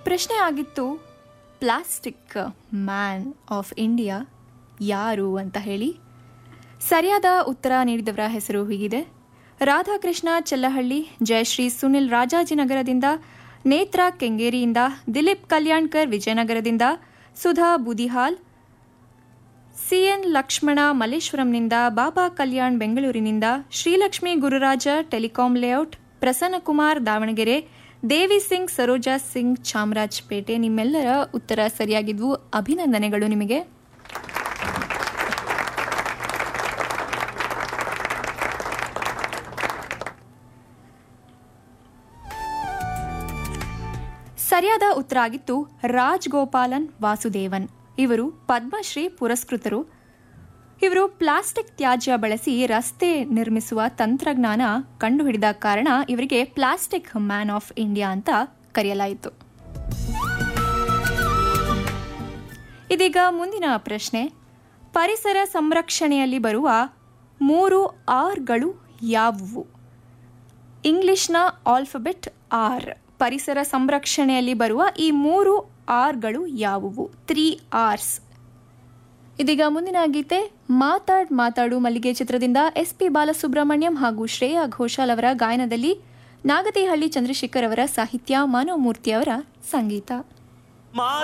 ಪ್ರಶ್ನೆ ಆಗಿತ್ತು plastic man of India ಯಾರು ಅಂತ ಹೇಳಿ ಸರಿಯಾದ ಉತ್ತರ ನೀಡಿದವರ ಹೆಸರು ಹೀಗಿದೆ ರಾಧಾಕೃಷ್ಣ ಚೆಲ್ಲಹಳ್ಳಿ ಜಯಶ್ರೀ ಸುನಿಲ್ ರಾಜಾಜಿನಗರದಿಂದ ನೇತ್ರ ಕೆಂಗೇರಿಯಿಂದ ದಿಲೀಪ್ ಕಲ್ಯಾಣ್ಕರ್ ವಿಜಯನಗರದಿಂದ ಸುಧಾ ಬುದಿಹಾಲ್ ಸಿಎನ್ ಲಕ್ಷ್ಮಣ ಮಲ್ಲೇಶ್ವರಂನಿಂದ ಬಾಬಾ ಕಲ್ಯಾಣ್ ಬೆಂಗಳೂರಿನಿಂದ ಶ್ರೀಲಕ್ಷ್ಮಿ ಗುರುರಾಜ ಟೆಲಿಕಾಂ ಲೇಔಟ್ ಪ್ರಸನ್ನಕುಮಾರ್ ದಾವಣಗೆರೆ ದೇವಿ ಸಿಂಗ್ ಸರೋಜಾ ಸಿಂಗ್ ಚಾಮರಾಜಪೇಟೆ ನಿಮ್ಮೆಲ್ಲರ ಉತ್ತರ ಸರಿಯಾಗಿದ್ವು ಅಭಿನಂದನೆಗಳು ನಿಮಗೆ ಸರಿಯಾದ ಉತ್ತರ ಆಗಿತ್ತು ರಾಜ್ ಗೋಪಾಲನ್ ವಾಸುದೇವನ್ ಇವರು ಪದ್ಮಶ್ರೀ ಪುರಸ್ಕೃತರು ಇವರು ಪ್ಲಾಸ್ಟಿಕ್ ತ್ಯಾಜ್ಯ ಬಳಸಿ ರಸ್ತೆ ನಿರ್ಮಿಸುವ ತಂತ್ರಜ್ಞಾನ ಕಂಡುಹಿಡಿದ ಕಾರಣ ಇವರಿಗೆ ಪ್ಲಾಸ್ಟಿಕ್ ಮ್ಯಾನ್ ಆಫ್ ಇಂಡಿಯಾ ಅಂತ ಕರೆಯಲಾಯಿತು ಇದೀಗ ಮುಂದಿನ ಪ್ರಶ್ನೆ ಪರಿಸರ ಸಂರಕ್ಷಣೆಯಲ್ಲಿ ಬರುವ ಮೂರು ಆರ್ಗಳು ಯಾವುವು ಇಂಗ್ಲಿಷ್ನ ಆಲ್ಫಬೆಟ್ ಆರ್ ಪರಿಸರ ಸಂರಕ್ಷಣೆಯಲ್ಲಿ ಬರುವ ಈ ಮೂರು ಆರ್ಗಳು ಯಾವುವು ತ್ರೀ ಆರ್ಸ್ ಇದೀಗ ಮುಂದಿನ ಗೀತೆ ಮಾತಾಡ್ ಮಾತಾಡು ಮಲ್ಲಿಗೆ ಚಿತ್ರದಿಂದ ಎಸ್ ಪಿ ಬಾಲಸುಬ್ರಹ್ಮಣ್ಯಂ ಹಾಗೂ ಶ್ರೇಯಾ ಘೋಷಾಲ್ ಅವರ ಗಾಯನದಲ್ಲಿ ನಾಗತಿಹಳ್ಳಿ ಚಂದ್ರಶೇಖರ್ ಅವರ ಸಾಹಿತ್ಯ ಮನೋಮೂರ್ತಿ ಅವರ ಸಂಗೀತ